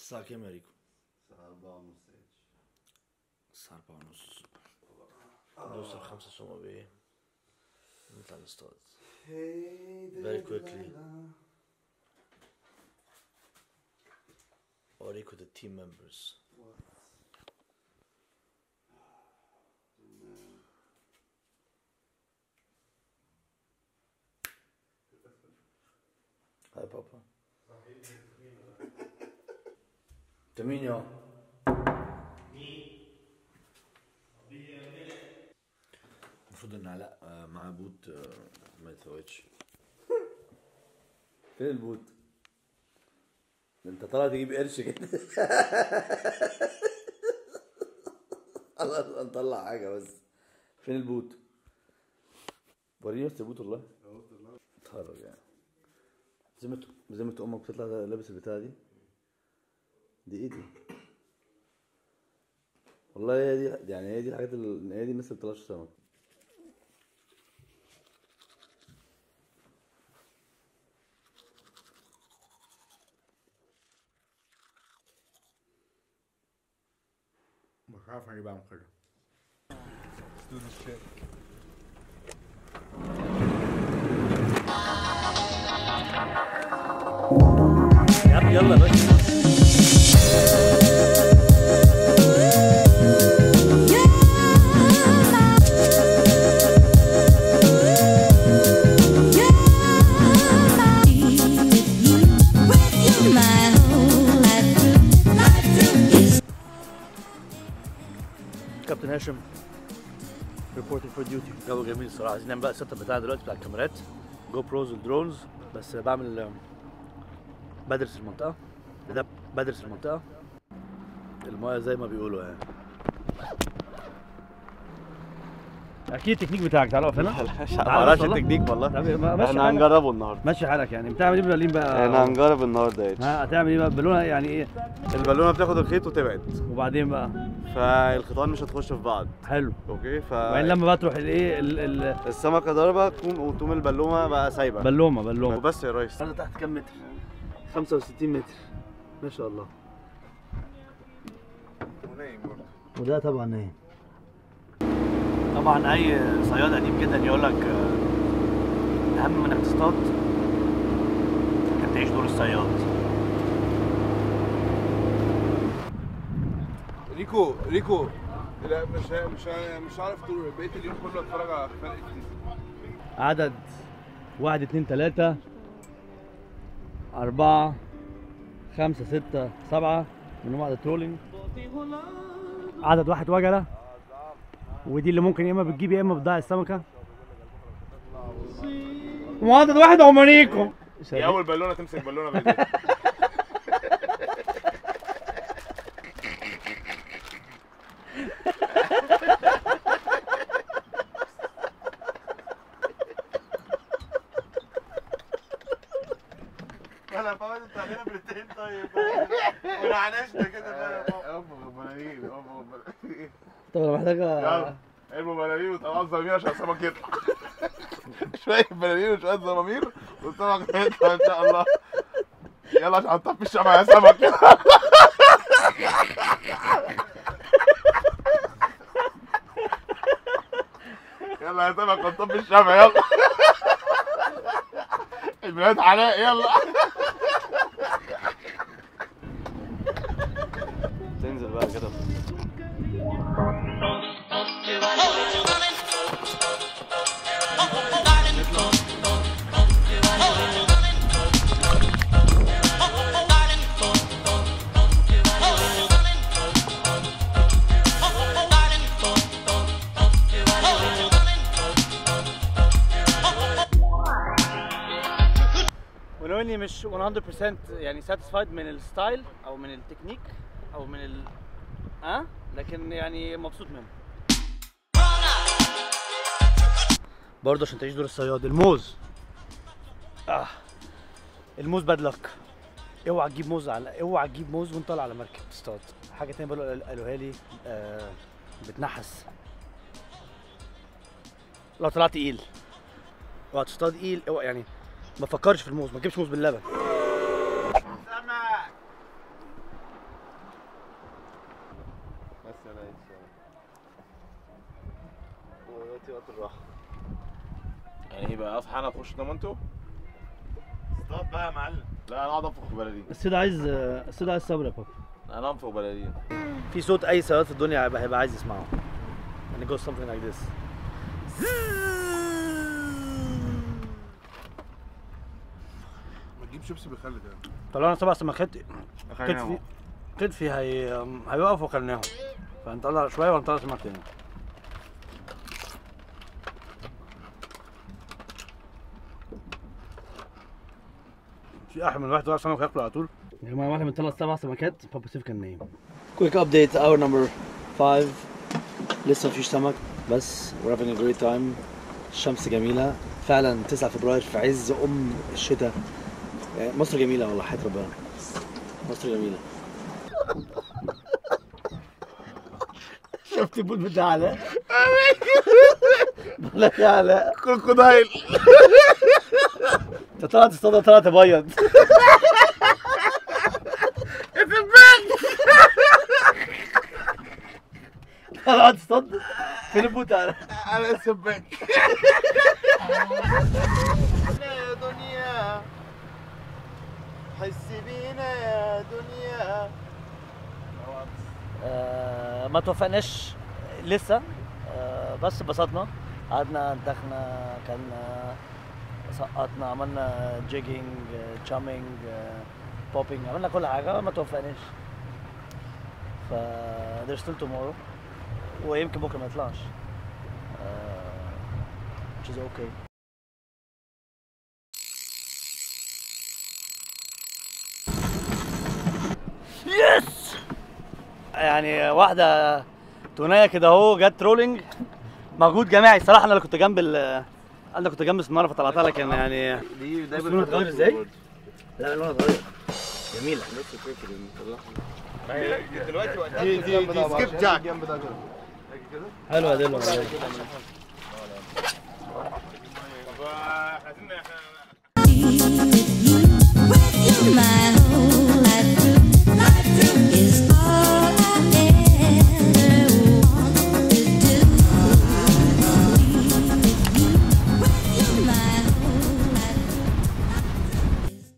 الساعة كام يا ريكو؟ الساعة أربعة ونص الساعة أربعة ونص الصبح نوصل خمسة الصبح بإيه؟ نطلع نصطاد Very quickly. أوريكو the team members هاي بابا انت مين يا؟ المفروض ان علاء آه، معاه بوت آه، ما يتفوتش فين البوت؟ ده انت طالع تجيب قرش كده خلاص نطلع حاجة بس فين البوت؟ وريني بس البوت والله اتخرج يعني زي زي ما امك بتطلع لابس البتاعة دي دي ايه دي؟ والله هي دي يعني هي دي الحاجات اللي هي دي الناس اللي بتطلعش سمك مش عارف اجيب اعمل كده يا عم يلا بس كابتن هاشم ريبورتنج فور ديوتي جو جميل الصراحه عايزين نعمل بقى السيت اب بتاعنا دلوقتي بتاع الكاميرات جو بروز والدرونز بس بعمل آم، بدرس المنطقه ده بدرس المنطقه المايه زي ما بيقولوا يعني اكيد التكنيك بتاعك تعالى اقف هنا ما تعالى اعرفش بس والله. التكنيك والله طب ما- ماشي احنا حالك هنجربه النهارده ماشي حالك يعني بتعمل ايه بالبالين بقى احنا هنجرب النهارده يا ها هتعمل ايه بقى بالونه يعني ايه البالونه بتاخد الخيط وتبعد وبعدين بقى فالخيطان مش هتخش في بعض حلو اوكي ف وبعدين لما بقى تروح الايه ال- ال- السمكه ضربه تقوم وتقوم البالونه بقى سايبه بلومه بلومه وبس يا ريس انا تحت كام متر 65 متر ما شاء الله وده طبعا ايه طبعا اي صياد قديم جدا يقول لك آه، اهم من انك تصطاد انك تعيش دور الصياد ريكو ريكو لا مش ه- مش ه- مش هعرف طول بقيت اليوم كله اتفرج على فرق كتير عدد واحد اتنين تلاتة أربعة خمسة ستة سبعة منهم عدد ترولينج عدد واحد وجلة ودي اللي ممكن يا اما بتجيب يا اما بتضيع السمكة وعدد واحد عمريكم دي اول بالونه تمسك بالونه بايديك انا فاهم انت علينا بريتين طيب ونعنشنا كده بقى يا بابا ام بلالين ام بلالين طب انا محتاجة يلا ارموا بلالين وطلعوا زمامير عشان السمك يطلع شويه بلالين وشويه زمامير والسمك هيطلع ان شاء الله يلا عشان نطفي الشمع يا سمك يلا يا سمك نطفي الشمع يلا البنات علاء يلا تنزل بقى كده ولو اني مش 100% يعني ساتيسفايد من الستايل او من التكنيك او من ال ها لكن يعني مبسوط منه برضه عشان تعيش دور الصياد الموز آه. الموز باد لك اوعى تجيب موز على اوعى تجيب موز وانت طالع على مركب تصطاد حاجه تانية برضه قال- قالوها لي آه بتنحس لو طلعت تقيل اوعى تصطاد تقيل اوعى يعني ما تفكرش في الموز ما تجيبش موز باللبن اصحى انا اخش انام انتوا اصطاد بقى يا معلم لا انا اقعد انفخ بلالين السيد عايز السيد عايز صبر يا بابا انا انفخ بلالين في صوت اي سيارات في الدنيا هيبقى, هيبقى عايز يسمعه and it goes something like this ما تجيب شيبسي بيخلي كده طلعنا سبع سمكات كتفي كتفي هي هيوقف وكلناهم فهنطلع شويه وهنطلع سمك تاني في احلى من واحد طلع سمك ياكله على طول يا جماعه واحد بنطلع سبع سمكات بابا سيف كان نايم كويك ابديت اور نمبر 5 لسه مفيش سمك بس we're having a great time الشمس جميله فعلا 9 فبراير في عز ام الشتاء يعني مصر جميله والله حياة ربنا مصر جميله شفت البول بتاع علاء؟ بقول لك يا علاء كروكودايل انت طلعت تصطاد طلعت ابيض طلعت تصطاد فين البوت يا علاء؟ انا سباك يا دنيا حس بينا يا دنيا آه، ما توفقناش لسه آه، بس اتبسطنا قعدنا انتخنا كلنا سقطنا عملنا جيجينج تشامينج بوبينج عملنا كل حاجه ما توفقناش ف there's still tomorrow ويمكن بكره ما يطلعش آه، which is okay يس يعني واحدة تونية كده اهو جت رولينج مجهود جماعي الصراحة انا اللي كنت جنب ال انا كنت جنب السنارة فطلعتها لك يعني يعني دي بص لونها اتغير ازاي؟ لا لونها اتغير جميلة دلوقتي وقتها دي دي دي سكيب جاك حلوة دي والله عايزين with your mind.